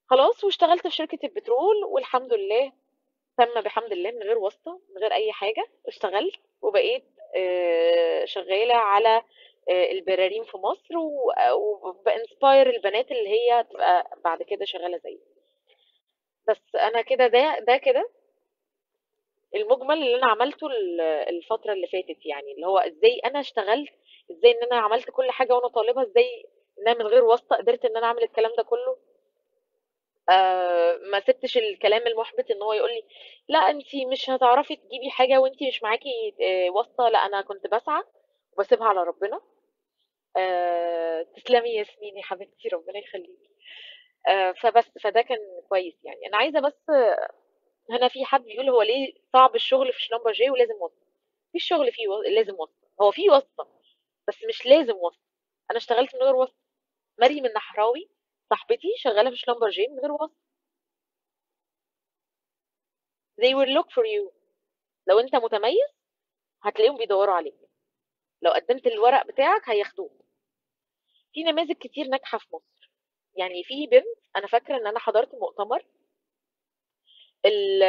خلاص واشتغلت في شركة البترول والحمد لله تم بحمد الله من غير واسطة من غير أي حاجة اشتغلت وبقيت آه، شغالة على آه، البراريم في مصر و- وبانسباير البنات اللي هي تبقى بعد كده شغالة زيي بس أنا كده ده ده كده المجمل اللي أنا عملته ال- الفترة اللي فاتت يعني اللي هو ازاي أنا اشتغلت ازاي إن أنا عملت كل حاجة وأنا طالبة ازاي إن أنا من غير واسطة قدرت إن أنا أعمل الكلام ده كله آه ما سبتش الكلام المحبط ان هو يقول لي لا انت مش هتعرفي تجيبي حاجه وانت مش معاكي آه، واسطه لا انا كنت بسعى وبسيبها على ربنا آه تسلمي يا ياسمين يا حبيبتي ربنا يخليكي آه فبس فده كان كويس يعني انا عايزه بس آه، هنا في حد بيقول هو ليه صعب الشغل في شنمبر جي ولازم واسطه في الشغل فيه و... لازم واسطه هو فيه واسطه بس مش لازم واسطه انا اشتغلت من غير واسطه مريم النحراوي صاحبتي شغاله في شنمبر جي من غير واسطه they will look for you لو انت متميز هتلاقيهم بيدوروا عليك لو قدمت الورق بتاعك هياخدوه في نماذج كتير ناجحه في مصر يعني في بنت انا فاكره ان انا حضرت مؤتمر ال-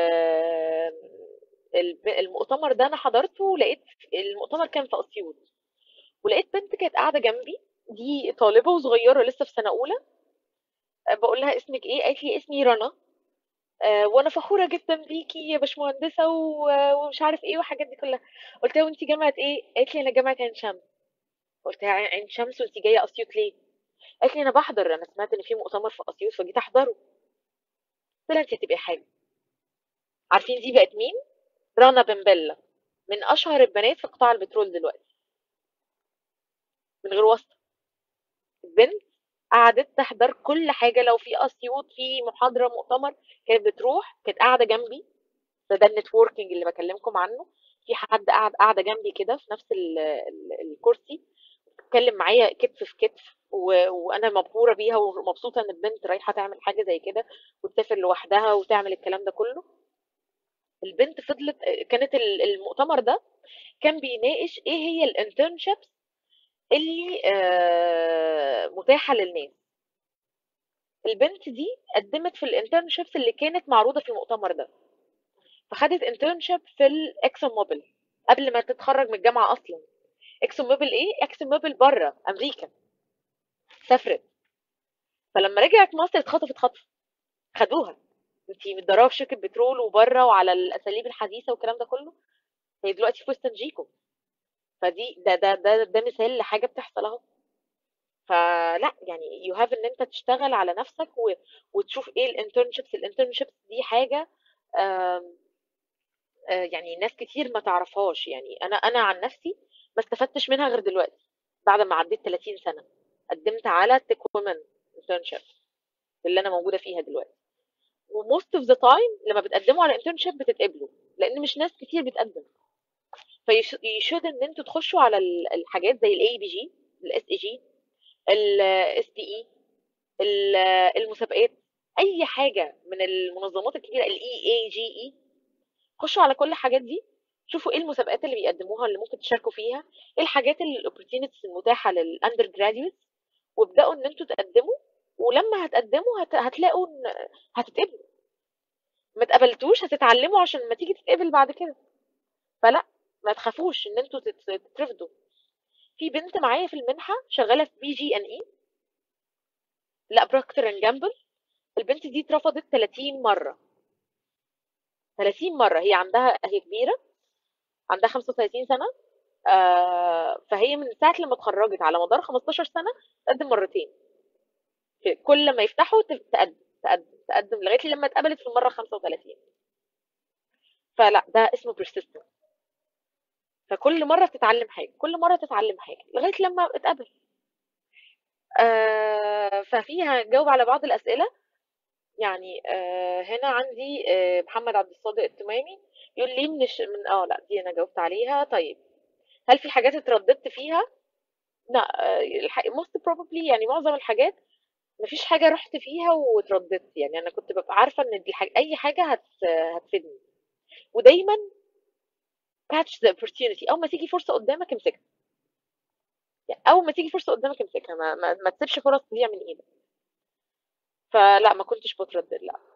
الب- المؤتمر ده انا حضرته لقيت المؤتمر كان في اسيوط ولقيت بنت كانت قاعده جنبي دي طالبه وصغيره لسه في سنه اولى بقول لها اسمك ايه قالت لي اسمي رنا آه، وانا فخوره جدا بيكي يا باشمهندسه و- ومش عارف ايه والحاجات دي كلها قلت لها وانت جامعه ايه قالت لي انا جامعه عين شمس قلت لها عين شمس وانت جايه اسيوط ليه قالت لي انا بحضر انا سمعت ان في مؤتمر في اسيوط فجيت احضره قلت لها انت هتبقي حاجه عارفين دي بقت مين رنا بنبله من اشهر البنات في قطاع البترول دلوقتي من غير واسطه البنت قعدت تحضر كل حاجه لو في اسيوط في محاضره مؤتمر كانت بتروح كانت قاعده جنبي ده ده النتوركينج اللي بكلمكم عنه في حد قاعد قاعده جنبي كده في نفس ال ال الكرسي بتتكلم معايا كتف في كتف و... وانا مبهوره بيها ومبسوطه ان البنت رايحه تعمل حاجه زي كده وتسافر لوحدها وتعمل الكلام ده كله البنت فضلت كانت ال- المؤتمر ده كان بيناقش ايه هي الانترنشيبس اللي آه، متاحه للناس البنت دي قدمت في الانترنشيبس اللي كانت معروضه في المؤتمر ده فخدت انترنشيب في الاكسون موبيل قبل ما تتخرج من الجامعه اصلا اكسون موبيل ايه اكسون موبيل بره امريكا سافرت فلما رجعت مصر اتخطفت خطف خدوها انتي متدربه في شركه بترول وبره وعلى الاساليب الحديثه والكلام ده كله هي دلوقتي في ويسترن جيكو فدي ده ده ده ده مثال لحاجه بتحصل اهو فلا يعني يو هاف ان انت تشتغل على نفسك و... وتشوف ايه الانترنشيبس الانترنشيبس دي حاجه آم، آه، يعني ناس كتير ما تعرفهاش يعني انا انا عن نفسي ما استفدتش منها غير دلوقتي بعد ما عديت 30 سنه قدمت على تك وومن انترنشيب اللي انا موجوده فيها دلوقتي وموست اوف ذا تايم لما بتقدموا على انترنشيب بتتقبلوا لان مش ناس كتير بتقدم فيشود ان انتوا تخشوا على ال- الحاجات زي الاي بي جي الاس اي جي الاس بي اي المسابقات اي حاجه من المنظمات الكبيره الاي اي جي اي خشوا على كل الحاجات دي شوفوا ايه المسابقات اللي بيقدموها اللي ممكن تشاركوا فيها ايه الحاجات الاوبورتيونيتيز المتاحه للاندر جراديويتس وابداوا ان انتوا تقدموا ولما هتقدموا هت... هتلاقوا ان هتتقبلوا ما اتقبلتوش هتتعلموا عشان لما تيجي تتقبل بعد كده فلا ما تخافوش ان انتوا تت- تترفضوا في بنت معايا في المنحه شغاله في بي جي ان اي لا بروكتر اند جامبل البنت دي اترفضت 30 مره 30 مره هي عندها هي كبيره عندها 35 سنه آه فهي من ساعه لما اتخرجت على مدار 15 سنه تقدم مرتين في- كل ما يفتحوا ت- تقدم تقدم تقدم لغايه لما اتقبلت في المره 35 فلا ده اسمه persistence فكل مره بتتعلم حاجه كل مره تتعلم حاجه لغايه لما اتقبل آه ففيها جاوب على بعض الاسئله يعني آه هنا عندي آه محمد عبد الصادق التمامي يقول لي من الش... من اه لا دي انا جاوبت عليها طيب هل في حاجات اترددت فيها لا آه الح... most probably يعني معظم الحاجات مفيش حاجة رحت فيها واترددت يعني أنا كنت ببقى عارفة إن دي حاجة أي حاجة هت... هتفيدني ودايما catch the opportunity أول ما تيجي فرصة قدامك امسكها يعني أول ما تيجي فرصة قدامك امسكها ما, ما, ما تسيبش فرص تضيع من إيدك فلا ما كنتش بتردد لا